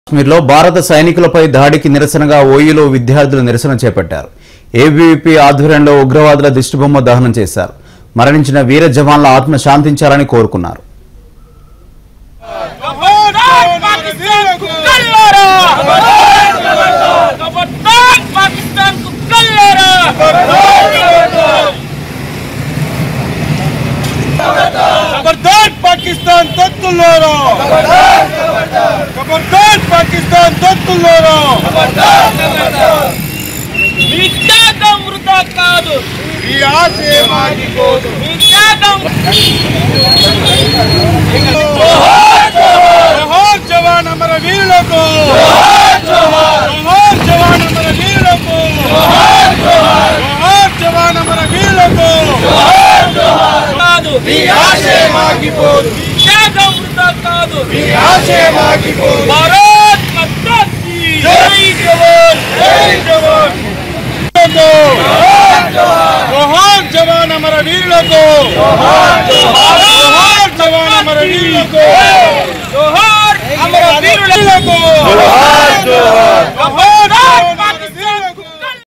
కాశ్మీర్లో భారత సైనికులపై దాడికి నిరసనగా ఓయూలో విద్యార్థులు నిరసన చేపట్టారు ఏబీవీపీ ఆధ్వర్యంలో ఉగ్రవాదుల దిష్టిబొమ్మ దహనం చేశారు మరణించిన వీర జవాన్ల ఆత్మ శాంతించాలని కోరుకున్నారు ఖబర్దార్ పాకిస్తాన్ కుక్కల్లారా ఖబర్దార్ పాకిస్తాన్ కుక్కల్లారా ఖబర్దార్ పాకిస్తాన్ తొత్తుల్లోరా ఖబర్దార్ పాకిస్తాన్ తొత్తుల్లోరా మీ త్యాగం వృధా కాదు ఈ ఆశయం ఆగిపోదు మీ త్యాగం జోహార్ జవాన్ అమర వీరులకు జోహార్ జవాన్ అమర వీరులకు జోహార్ జవాన్ అమర వీరులకు కాదు ఈ ఆశయం ఆగిపోదు మీ త్యాగం వృధా కాదు ఈ ఆశయం ఆగిపోదు భారత్ మాతా కీ జై జవాన్ జై జవాన్ జోహార్ జవాన్ అమర వీరులకు జోహార్ జవాన్ అమర వీరులకు జోహార్ అమర వీరులకు వీరులకు